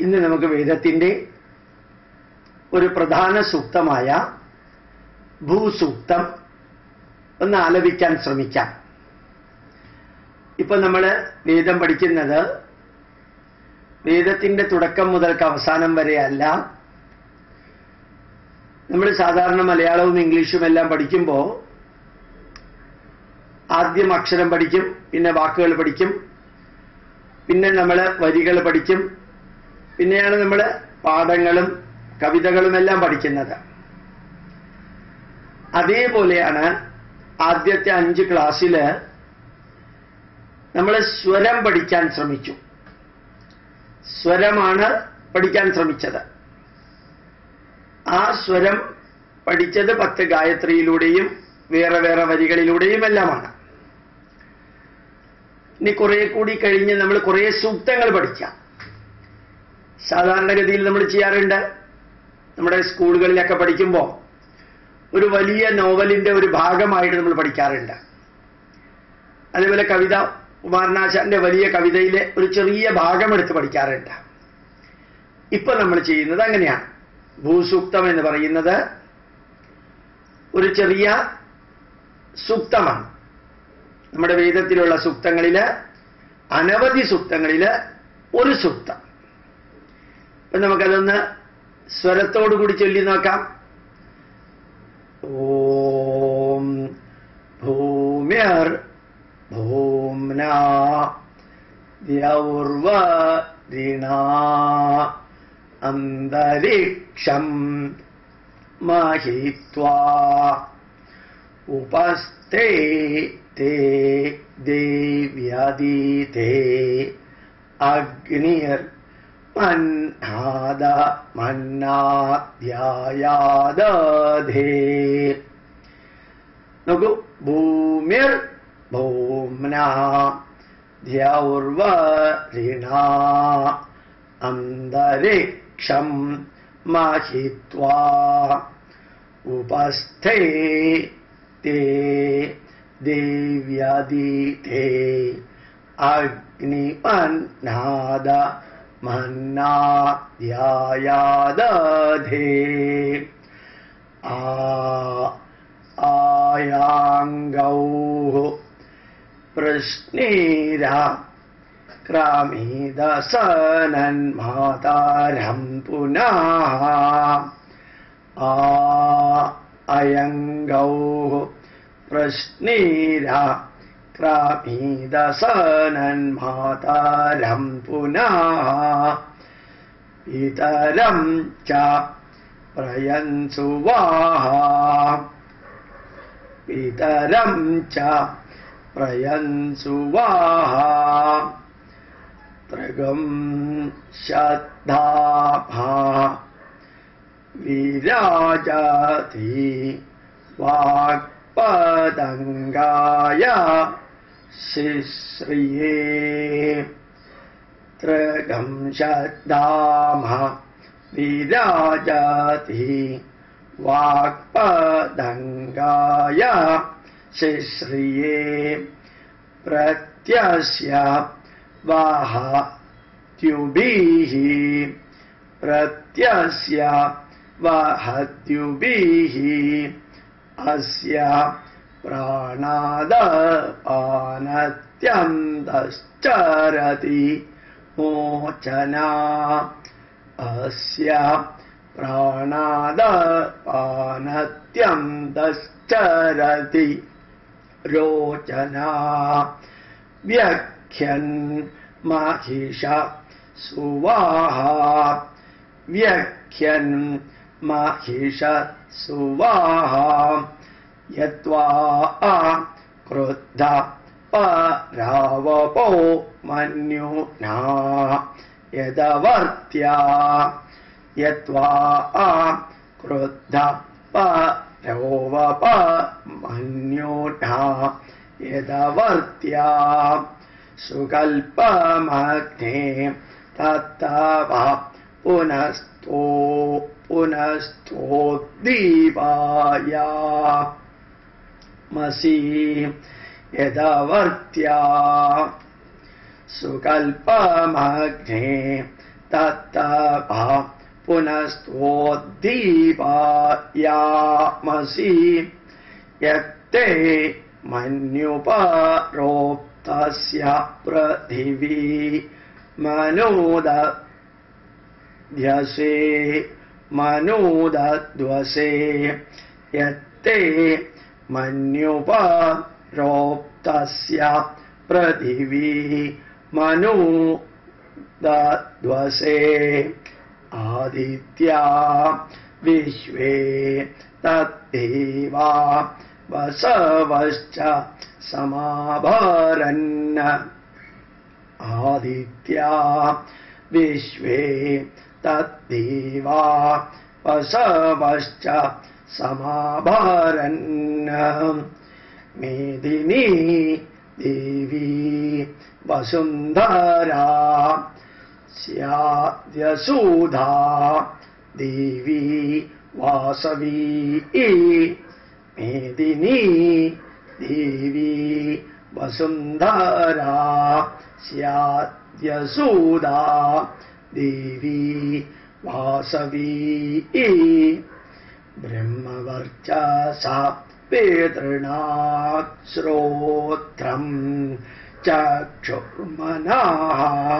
ഇന്ന് നമുക്ക് വേദത്തിന്റെ ഒരു പ്രധാന സൂക്തമായ ഭൂസൂക്തം ഒന്ന് ആലപിക്കാൻ ശ്രമിക്കാം ഇപ്പൊ നമ്മൾ വേദം പഠിക്കുന്നത് വേദത്തിന്റെ തുടക്കം മുതൽക്ക് അവസാനം വരെ അല്ല നമ്മൾ സാധാരണ മലയാളവും ഇംഗ്ലീഷും എല്ലാം പഠിക്കുമ്പോൾ ആദ്യം അക്ഷരം പഠിക്കും പിന്നെ വാക്കുകൾ പഠിക്കും പിന്നെ നമ്മൾ വരികൾ പഠിക്കും പിന്നെയാണ് നമ്മൾ പാഠങ്ങളും കവിതകളും എല്ലാം പഠിക്കുന്നത് അതേപോലെയാണ് ആദ്യത്തെ അഞ്ച് ക്ലാസ്സിൽ നമ്മൾ സ്വരം പഠിക്കാൻ ശ്രമിച്ചു സ്വരമാണ് പഠിക്കാൻ ശ്രമിച്ചത് ആ സ്വരം പഠിച്ചത് പത്ത് ഗായത്രിയിലൂടെയും വേറെ വേറെ വരികളിലൂടെയും എല്ലാമാണ് ഇനി കുറെ കൂടി കഴിഞ്ഞ് നമ്മൾ കുറെ സൂക്തങ്ങൾ പഠിക്കാം സാധാരണഗതിയിൽ നമ്മൾ ചെയ്യാറുണ്ട് നമ്മുടെ സ്കൂളുകളിലൊക്കെ പഠിക്കുമ്പോൾ ഒരു വലിയ നോവലിന്റെ ഒരു ഭാഗമായിട്ട് നമ്മൾ പഠിക്കാറുണ്ട് അതേപോലെ കവിത കുമാരനാശാന്റെ വലിയ കവിതയിലെ ഒരു ചെറിയ ഭാഗം എടുത്ത് പഠിക്കാറുണ്ട് ഇപ്പൊ നമ്മൾ ചെയ്യുന്നത് അങ്ങനെയാണ് ഭൂസൂക്തം എന്ന് പറയുന്നത് ഒരു ചെറിയ സൂക്തമാണ് നമ്മുടെ വേദത്തിലുള്ള സൂക്തങ്ങളില് അനവധി സൂക്തങ്ങളില് ഒരു സൂക്തം അപ്പൊ നമുക്കതൊന്ന് സ്വരത്തോടു കൂടി ചൊല്ലി നോക്കാം ഓം ഭൂമ്യർ ഭൂംന ദ്യൗർവരിണ അന്തരിക്ഷം മഹിത്വാ ഉപസ്ഥേ തേ ദേവ്യതീതേ അഗ്നിർ മന്നാദ മന്നാധ്യായാദധേ നോക്കൂ ഭൂമിർ ഭൂമ്ന ധ്യൗർവരിണ അന്തരിക്ഷം മഹിത്വാ ഉപസ്ഥേ തേ ദേവ്യതീതേ അഗ്നിമന്നാദ മന്നാധ്യായാദധേ ആ ആയാംഗൗ പ്രശ്നീര ക്രാമീദസനന്മാതാരം പുനഃ ആ അയംഗൗ പ്രശ്നീര ക്രാമീദസനന്മാതാരം പുനഃ ഇതരം ച പ്രയൻസുവാഹ പിതരം ച പ്രയൻസുവാഹ ത്രഗം ശദ്ധാഭ വിരാജതി വാക്പതംഗായ ശിശ്രിയേ ത്രഗം ശദ്ധാമ വിരാജതി വാക്പതംഗായ ശിശ്രിയേ പ്രത്യസ്യ വഹത്യുഭിः പ്രത്യസ്യ വഹത്യുഭിः അസ്യ പ്രാണാദപാനത്യന്തശ്ചരതി മോചന അസ്യ പ്രാണാദപാനത്യന്തശ്ചരതി രോചന വ്യഖ്യൻ महिष सुवाहा व्यख्यन् महिष सुवाहा यत्वा क्रुद्ध परावपो मन्युना यदवर्त्या यत्वा क्रुद्ध परोवप मन्युना यदवर्त्या सुकल्पमग्ने तत्तव पुनस्तो पुनस्तोद्दीपाय मसि यदवर्त्या सुकल्पमग्ने तत्तपा पुनस्त्वोद्दीपायामसि यत्ते मन्युपरोक्तस्य पृथिवी मनोदध्यसे मनोदध्वसे यत्ते मन्युपरोक्तस्य पृथिवी मनोदध्वसे आदित्या विश्वे तत्देवा वसवश्च समाभरन् आदित्या विश्वे तद्देवा वसवश्च समाभरन् मेदिनी देवी वसुन्धरा स्याद्यसूधा देवी वासवी मेदिनी देवी वसुन्धरा स्याद्यसूदा देवी वासवी ब्रह्मवर्चसा पितॄणात् श्रोत्रम् चक्षुर्मनः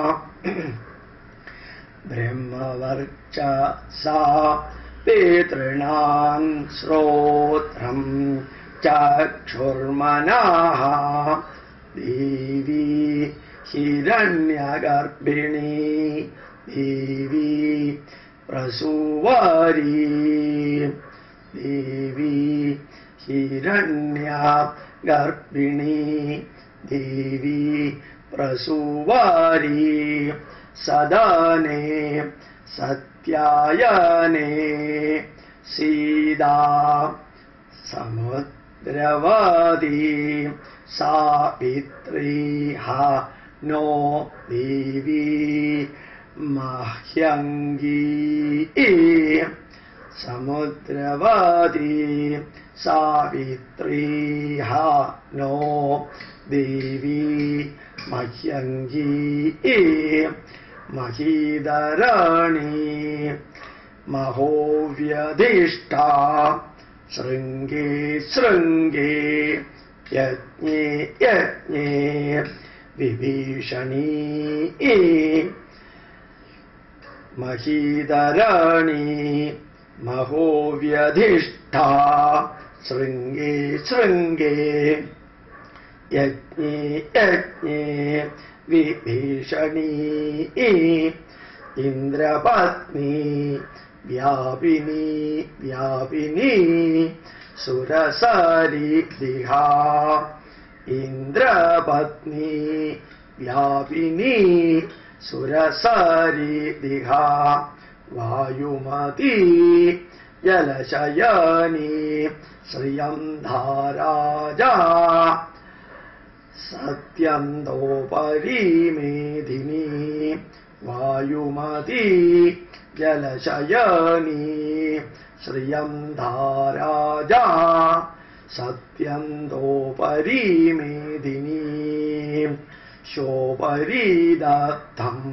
ब्रह्मवर्चसा पितॄणाम् श्रोत्रम् चक्षुर्मनः देवी हिरण्यगर्भिणी देवी प्रसूवारी देवी हिरण्या गर्भिणी देवी प्रसूवारी सदने सत्यायने सीदा समुद्रवदी सावित्रीः नो देवी मह्यङ्गी समुद्रवदी सावित्रीः नो देवी मह्यङ्गी महीधरणी महोव्यधिष्ठा शृङ्गे शृङ्गे यज्ञे यज्ञे विभीषणी महीधरणी महोव्यधिष्ठा शृङ्गे शृङ्गे यज्ञे यज्ञे विभीषणी इन्द्रपत्नी व्यापिनी व्यापिनी सुरसरिदिहा इन्द्रपत्नी व्यापिनी सुरसरिदिहा वायुमती जलशयनी श्रियम् धाराजा सत्यन्तोपरि मेधिनी वायुमती जलशयनी श्रियम् धाराजा सत्यन्तोपरि मेदिनी शोपरि दत्तम्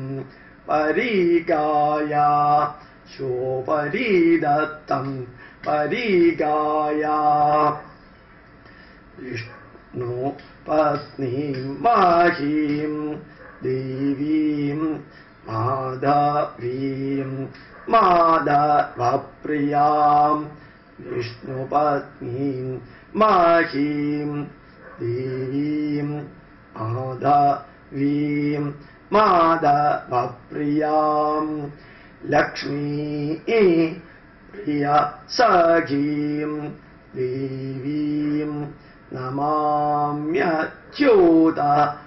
परिगाया शोपरि दत्तम् परिगाया विष्णु पत्नीं माहीम् देवीम् माधवीम् माधवप्रियाम् विष्णुपत्नीम् माहीम् देवीम् माधवीम् माधवप्रियाम् लक्ष्मी प्रिया सखीम् देवीम् नमाम्यच्युत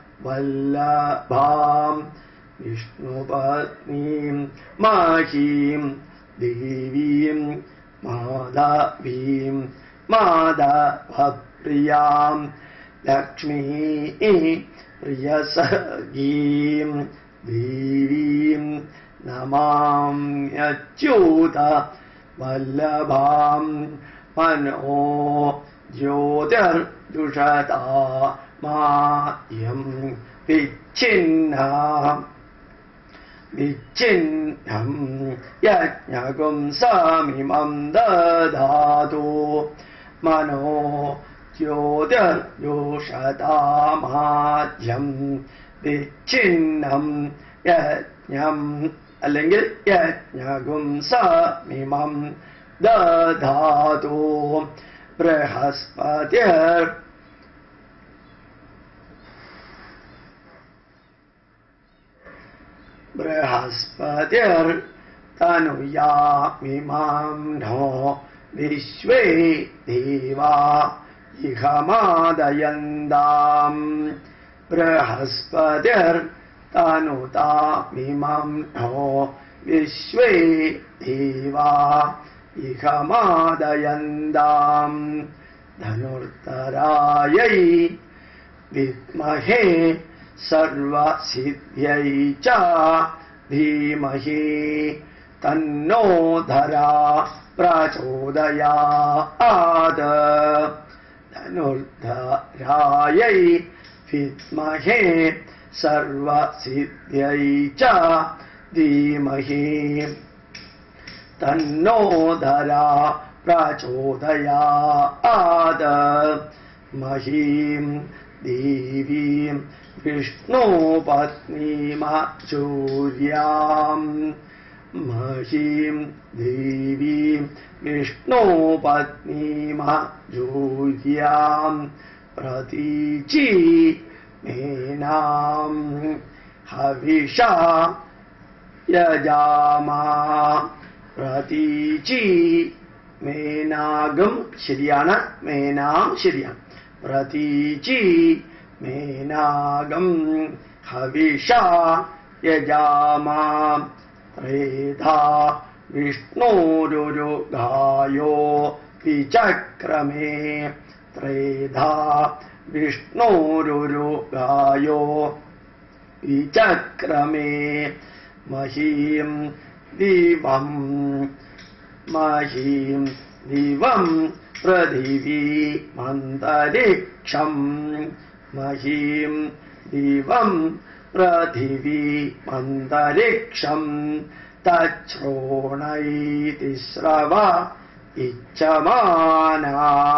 वल्लभाम् विष्णुपत्नीम् माहीम् देवीम् माधवीम् माधवप्रियाम् लक्ष्मी प्रियसखीम् देवीम् नमाम्यच्युत वल्लभाम् मनो ज्योतिर्दुषता मायम् विच्छिन्ना വിച്ഛിന്നം യജ്ഞകും സമിമം ദധാതു മനോ ജ്യോതിർജോഷതാമാദ്യം വിച്ഛിന്നം യജ്ഞം അല്ലെങ്കിൽ യജ്ഞകും സമിമം ദധാതു ബൃഹസ്പതിർ बृहस्पतिर्तनुयामिमां नो विश्वे देवा इहमादयन्दाम् बृहस्पतिर्तनुतामिमं नो विश्वे देवा इहमादयन्दाम् धनुर्धरायै विद्महे सर्वसिद्ध्यै च धीमहि तन्नो धरा प्रचोदयात् धनुर्धरायै विद्महे सर्वसिद्ध्यै च धीमहि तन्नो धरा प्रचोदयात् महीं देवीं विष्णुपत्नीमचूर्याम् महीं देवीं विष्णुपत्नीमजूर्याम् प्रतीची मेनाम् हविषा യജാമാ പ്രതീചി മേനാഗം ശരിയാണ് മേനാം ശരിയാണ് പ്രതീചി മേനാഗം ഹവിഷ യജാമാ ത്രേധാ വിഷ്ണോരുരുഗായോ വിചക്രമേ ത്രേധാ വിഷ്ണോരുരുഗായോ വിചക്രമേ മഹീം ദിവം മഹീം ദിവം പൃഥിവീ മന്തരിക്ഷം മഹീം ദിവം പൃഥിവീ മന്തരിക്ഷം തച്ഛ്രോണൈതി സ്രവ ഇച്ഛമാനാ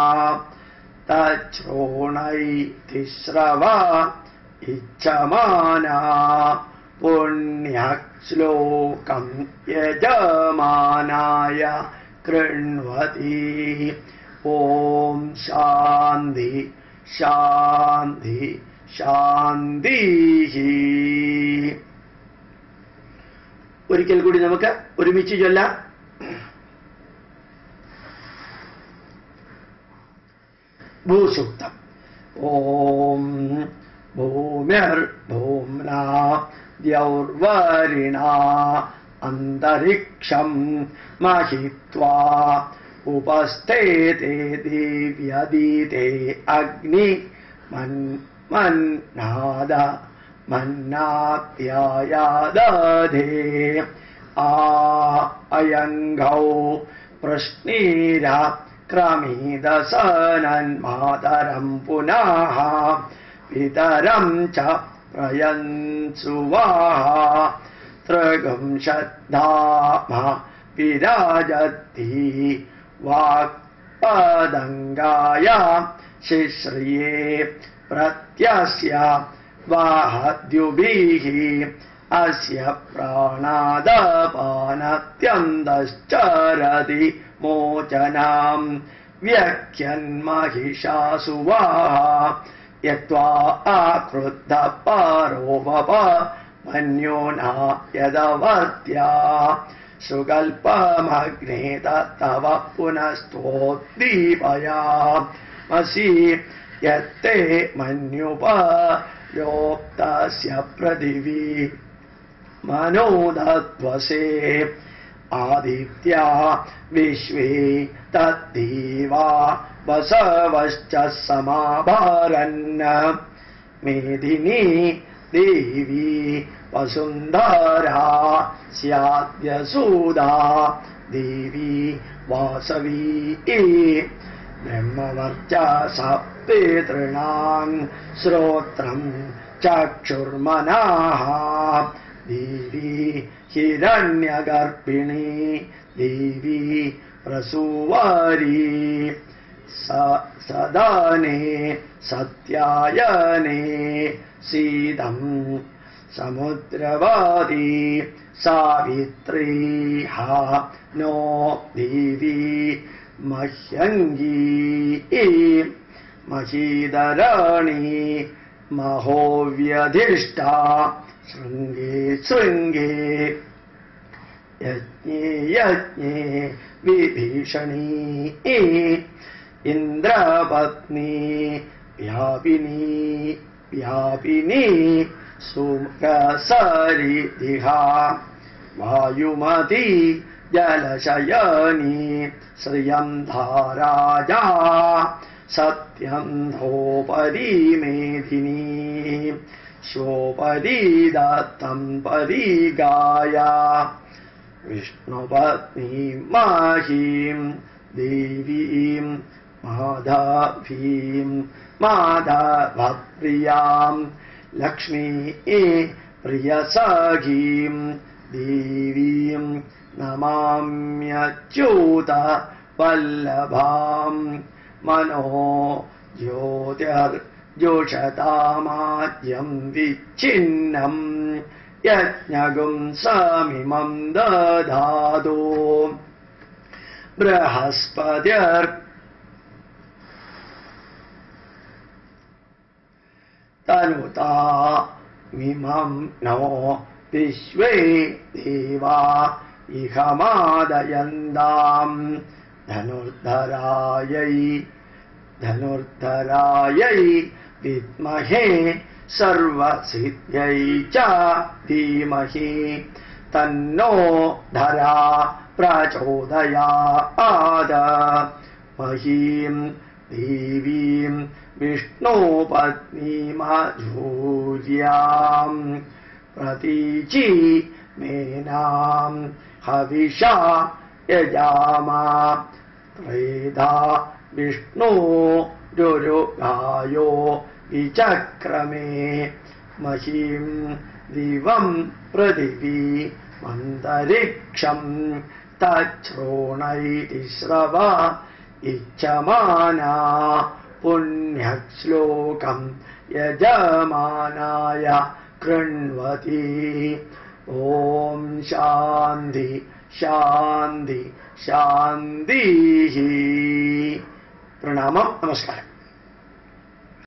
തച്ഛ്രോണൈതി സ്രവ ഇച്ഛമാനാ പുണ്യശ്ലോകം യജമാനായ കൃണ്വതി ഓം ശാന്തി ശാന്തി ശാന്തി ഒരിക്കൽ കൂടി നമുക്ക് ഒരുമിച്ച് ചൊല്ലാം ഭൂസുക്തം ഓം ഭൂമിർഭൂമ്നാ द्यौर्वरिणा अन्तरिक्षम् महित्वा उपस्थेते दिव्यदीते अग्नि मन् मन्नाद मन्नाप्यायादधे आ अयङ्घौ प्रश्नीरा क्रमीदसनन्मातरम् पुनः पितरम् च प्रयन्सुवाः त्रगंशद्धाम विराजति वाक्पदङ्गाय शिश्रिये प्रत्यस्य वाहद्युभिः अस्य प्राणादपानत्यन्तश्चरति मोचनाम् व्यख्यन्महिषासु वाः यत्त्वा आक्रुद्धपारोपप मन्योना यदवर्त्या सुकल्पमग्ने तव पुनस्त्वोद्दीपया मसि यत्ते मन्युपयोक्तस्य पृथिवी मनोदध्वसे आदित्या विश्वे तद्देवा वसवश्च समाभारन् मेदिनी देवी वसुन्धरा स्याद्यसूदा देवी वासवी ब्रह्मवर्चस पितॄणाम् श्रोत्रम् चक्षुर्मनाः ദേവി ഹിരണ്യഗർഭിണി ദേവി പ്രസൂവാരി സ- സദാനേ സത്യായനേ സീതം സമുദ്രവാദി സാവിത്രീ ഹാ നോ ദേവി മഹ്യംഗീ മഹീധരാണി മഹോവ്യധിഷ്ഠ ശൃംഗേ ശൃംഗേ യജ്ഞേ യജ്ഞേ വിഭീഷണീ ഇന്ദ്രപത്നി വ്യാപിനി വ്യാപിനി സുഖസരിദിഹ വായുമതി ജലശയനി ശ്രിയം ധാരാജാ സത്യം ധോപരി മേധിനി ശോപരി ദത്തം പരീഗായ വിഷ്ണുപത്നീം മാഹീം ദേവീം മാധവീം മാധവപ്രിയാം ലക്ഷ്മീ പ്രിയസഖീം ദേവീം നമാമ്യച്യൂത വല്ലഭാം മനോ ജ്യോതിർജോഷതാമാദ്യം വിച്ഛിന്നം യജ്ഞകും സമിമം ദധാതോ ബൃഹസ്പതിർ തനുതാ മിമം നോ വിശ്വേ ദേവാ ഇഹമാദയന്താം ധനുർധരായൈ ധനുർധരായൈ വിദ്മഹേ സർവസിദ്ധ്യൈ ച ധീമഹി തന്നോ ധരാ പ്രചോദയാദ മഹീം ദേവീം വിഷ്ണുപത്നീമധൂര്യാം പ്രതീചി മേനാം ഹവിഷ യജാമാ ത്രേധാ വിഷ്ണു രുരുഗായോ വിചക്രമേ മഹീം ദിവം പൃഥിവി മന്തരിക്ഷം തച്ഛ്രോണൈതി ശ്രവ ഇച്ഛമാനാ പുണ്യശ്ലോകം യജമാനായ കൃണ്വതി ഓം ശാന്തി ശാന്തി ശാന്തി പ്രണാമം നമസ്കാരം